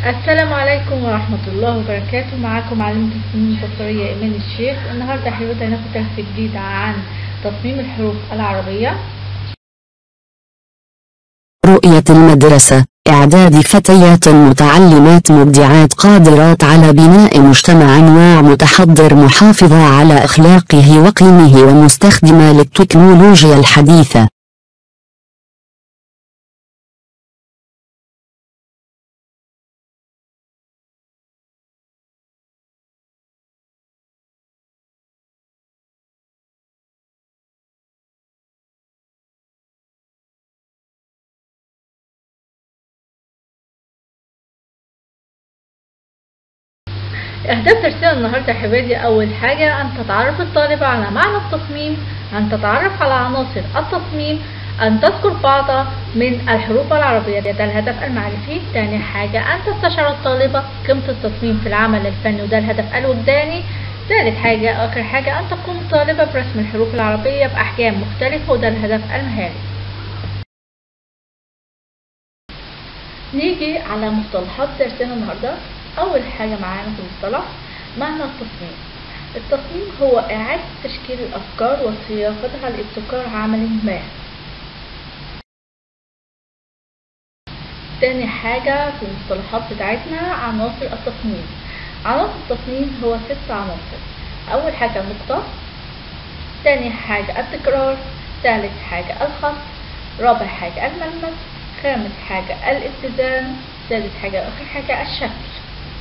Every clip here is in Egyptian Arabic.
السلام عليكم ورحمة الله وبركاته معاكم معلمة الفنون البصرية إيمان الشيخ النهاردة يا حبيبتي هناخد درس جديد عن تصميم الحروف العربية رؤية المدرسة إعداد فتيات متعلمات مبدعات قادرات على بناء مجتمع واع متحضر محافظة على أخلاقه وقيمه ومستخدمة للتكنولوجيا الحديثة أهداف درسنا النهاردة يا حبايبي أول حاجة أن تتعرف الطالبة على معنى التصميم أن تتعرف على عناصر التصميم أن تذكر بعض من الحروف العربية ده الهدف المعرفي تاني حاجة أن تستشعر الطالبة قيمة التصميم في العمل الفني وده الهدف الوجداني ثالث حاجة آخر حاجة أن تقوم الطالبة برسم الحروف العربية بأحجام مختلفة وده الهدف المهاري نيجي على مصطلحات درسنا النهاردة أول حاجة معانا في المصطلح معنى التصميم التصميم هو إعادة تشكيل الأفكار وصياغتها لابتكار عمل ما تاني حاجة في المصطلحات بتاعتنا عناصر التصميم عناصر التصميم هو ست عناصر أول حاجة النقطة تاني حاجة التكرار ثالث حاجة الخط رابع حاجة الملمس خامس حاجة الاتزان سادس حاجة آخر حاجة الشكل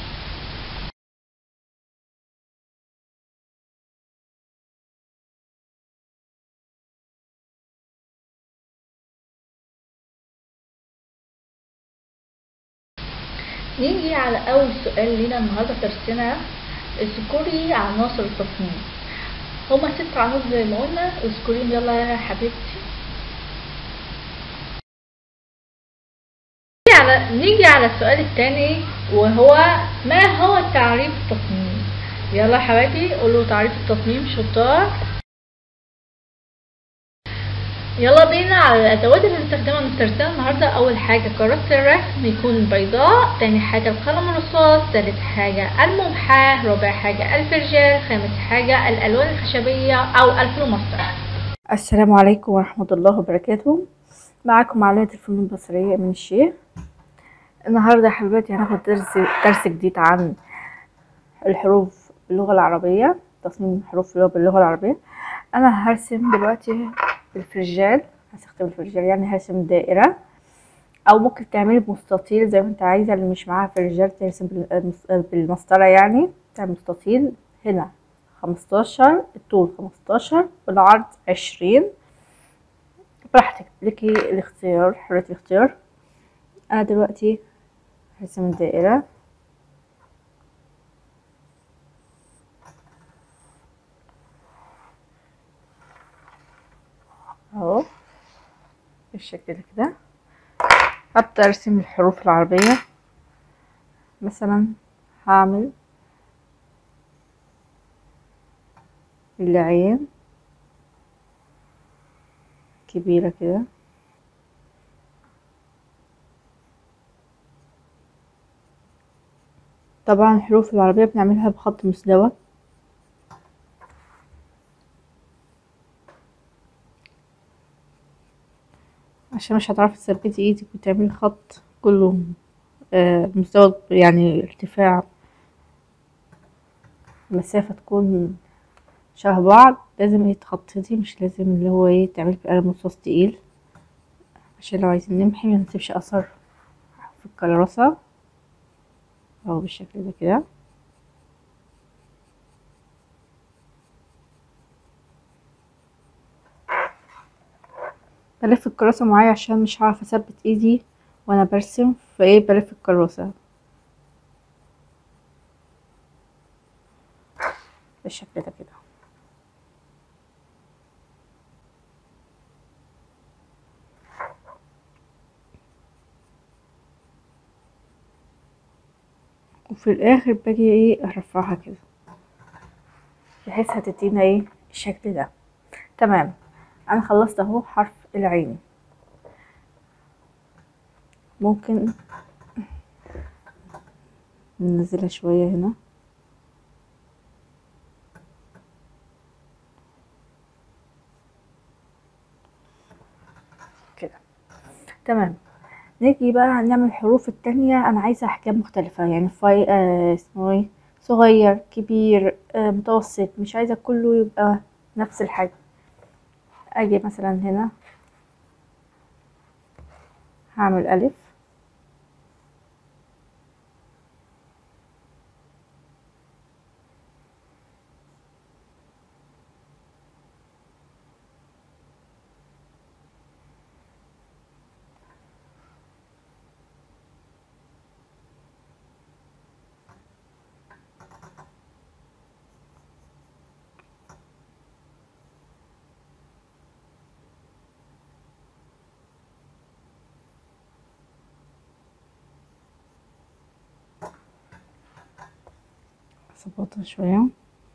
نيجي على أول سؤال لينا النهاردة في درسنا اذكري عناصر التصميم هما ست عناصر زي ما قلنا اذكريهم يلا يا حبيبتي نيجي على نيجي على السؤال الثاني وهو ما هو تعريف التصميم يلا يا حبايبي قولوا تعريف التصميم شطار يلا بينا على الادوات اللي هنستخدمها في درسنا النهارده اول حاجه كراسه الرسم يكون بيضاء تاني حاجه القلم الرصاص تالت حاجه الممحاه رابع حاجه الفرجال خامس حاجه الالوان الخشبيه او الفلوماستر السلام عليكم ورحمة الله وبركاته معاكم معلمة الفنون البصرية من الشيخ النهاردة يا حبيباتي هناخد درس درس جديد عن الحروف باللغة العربية تصميم حروف باللغة العربية أنا هرسم دلوقتي بالفرجال هستخدم الفرجال يعني هرسم دائرة أو ممكن تعملي بمستطيل زي ما انت عايزة اللي مش معاها فرجال ترسم بالمس- بالمسطرة يعني تعمل مستطيل هنا خمستاشر الطول خمستاشر والعرض عشرين براحتك لكي الاختيار حرية الاختيار أنا دلوقتي هرسم الدائرة اهو بالشكل ده كده هبدأ ارسم الحروف العربية مثلا هعمل العين كبيرة كده طبعا الحروف العربية بنعملها بخط مزدوج عشان مش هتعرفي تثبتي ايدك وتعملي خط كله آه، مزدوج يعني ارتفاع مسافة تكون شبه بعض لازم ايه تخططي مش لازم اللي هو ايه تعملي بقلم رصاص تقيل عشان لو عايزين نمحي منسيبش اثر في الكراسة اهو بالشكل ده كده بلف الكراسة معايا عشان مش هعرف اثبت ايدي وانا برسم فايه بلف الكراسة بالشكل ده كده وفي الاخر باجي ايه ارفعها كده بحيث هتدينا ايه الشكل ده تمام انا خلصت اهو حرف العين ممكن ننزلها شوية هنا كده تمام نيجي بقى نعمل الحروف التانية انا عايزة احكام مختلفة يعني فاي آه اسمه ايه صغير كبير آه متوسط مش عايزة كله يبقى نفس الحجم اجي مثلا هنا هعمل الف اظبطها شوية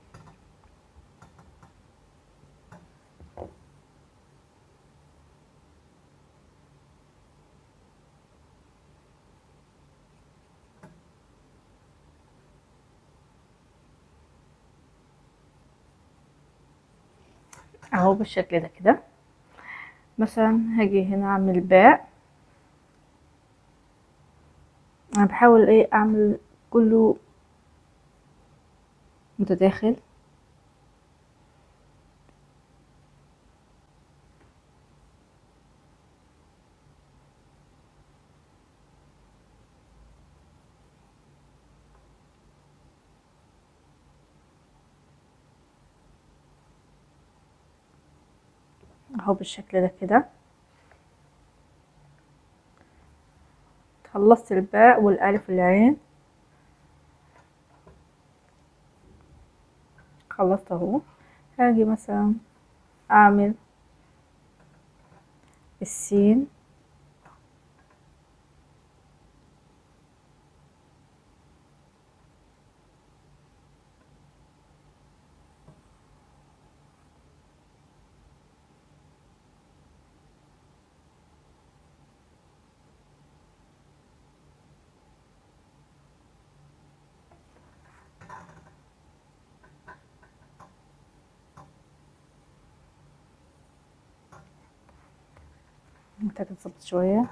اهو بالشكل ده كده مثلا هاجي هنا اعمل باء انا بحاول ايه اعمل كله متداخل اهو بالشكل ده كده خلصت الباء والالف والعين خلصت اهو هاجي مثلا اعمل السين محتاجة تظبط شوية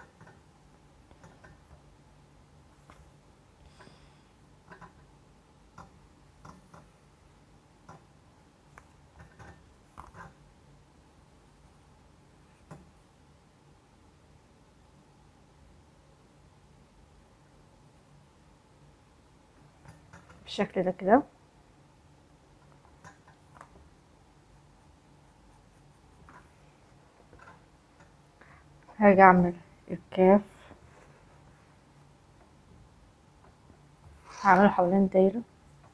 بالشكل ده كده هاجي اعمل الكاف هعمله حوالين دايرة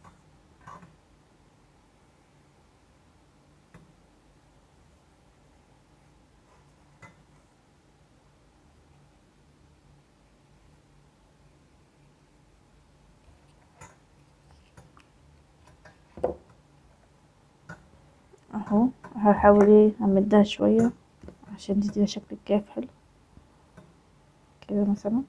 اهو هحاول ايه امدها شوية عشان تديها شكل الكاف حلو كده مثلا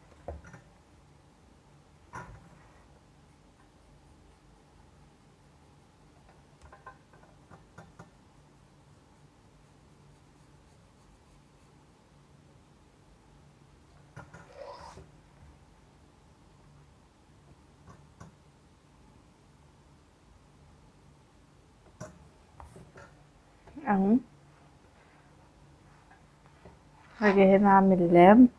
اهو هاجي هنا اعمل لام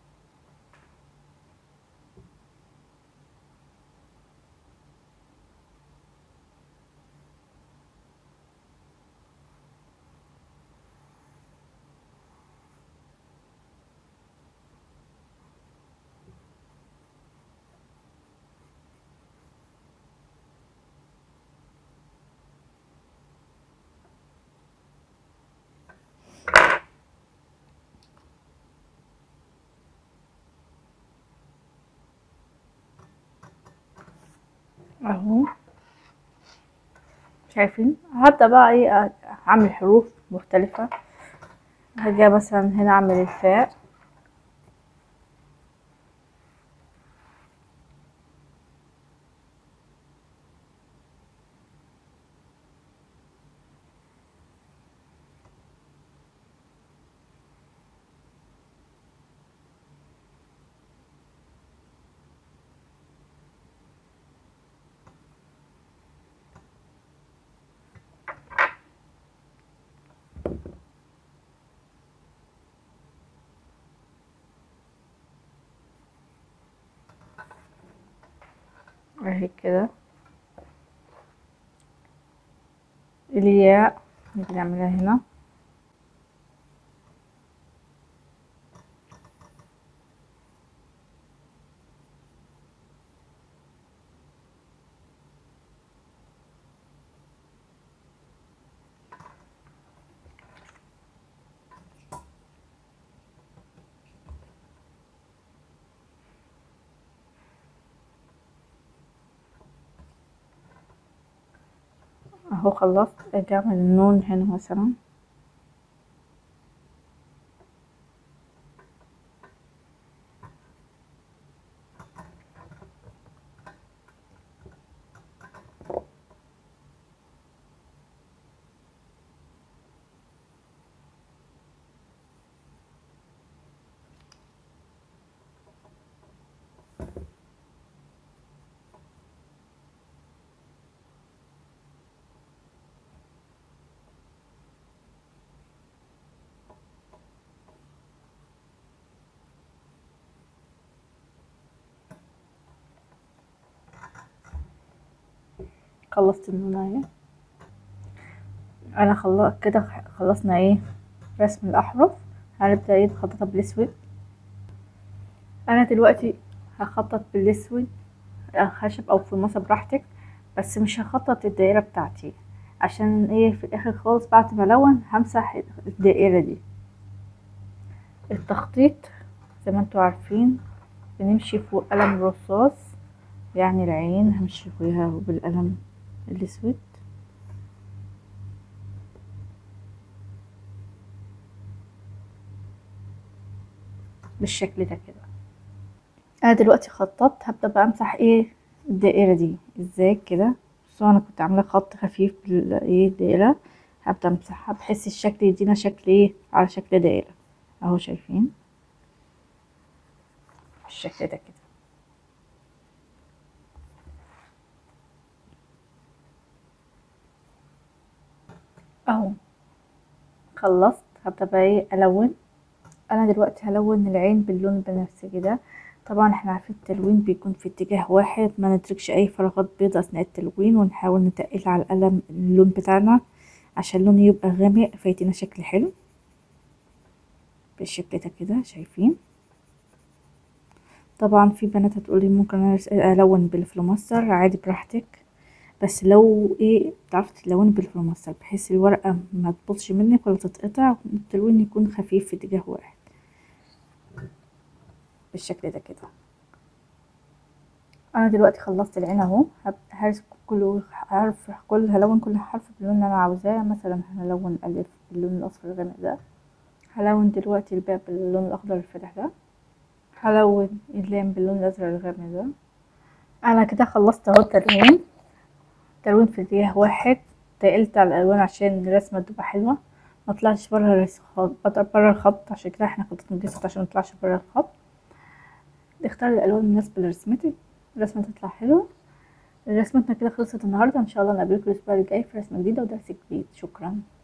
اهو شايفين هبدأ بقى ايه اعمل حروف مختلفة هاجي مثلا هنا اعمل الفاء اهي كده الياء نيجي نعملها هنا اهو خلصت اجي اعمل النون هنا مثلا خلصت النون اهي انا خلص كده خلصنا ايه رسم الاحرف هنبدا ايه نخططها بالاسود انا دلوقتي هخطط بالاسود خشب او في المصب براحتك بس مش هخطط الدائره بتاعتي عشان ايه في الاخر خالص بعد ما الون همسح الدائره دي التخطيط زي ما انتوا عارفين بنمشي فوق قلم الرصاص يعني العين همشي فيها بالقلم الاسود بالشكل ده كده انا دلوقتي خططت هبدا بقى امسح ايه الدائره دي ازاي كده بصوا انا كنت عامله خط خفيف بالايه الدائره هبدا امسحها بحيث الشكل يدينا شكل ايه على شكل دائره اهو شايفين بالشكل ده كده اهو خلصت هبدا بقى ايه الون انا دلوقتي هلون العين باللون البنفسجي ده طبعا احنا عارفين التلوين بيكون في اتجاه واحد ما نتركش اي فراغات بيضاء اثناء التلوين ونحاول نتقل على القلم اللون بتاعنا عشان لونه يبقى غامق فيدينا شكل حلو بالشكل ده كده شايفين طبعا في بنات هتقولي ممكن الون بالفلوماستر عادي براحتك بس لو ايه تعرفي تلوني بالفلوماستر بحيث الورقة ما تبوظش منك ولا تتقطع التلوين يكون خفيف في اتجاه واحد بالشكل ده كده انا دلوقتي خلصت العين اهو هرسم كل حرف كل هلون كل حرف باللون اللي انا عاوزاه مثلا هلون الف باللون الاصفر الغامق ده هلون دلوقتي الباء باللون الاخضر الفاتح ده هلون اللام باللون الازرق الغامق ده انا كده خلصت اهو التلوين تلوين في اتجاه واحد تقلت على الالوان عشان الرسمه تبقى حلوه ما طلعش بره بره الخط عشان كده احنا خططنا الجسد عشان ما نطلعش بره الخط اختار الالوان المناسبه لرسمتك الرسمه تطلع حلوه رسمتنا كده خلصت النهارده ان شاء الله نقابلكم الاسبوع الجاي في رسمه جديده ودرس جديد شكرا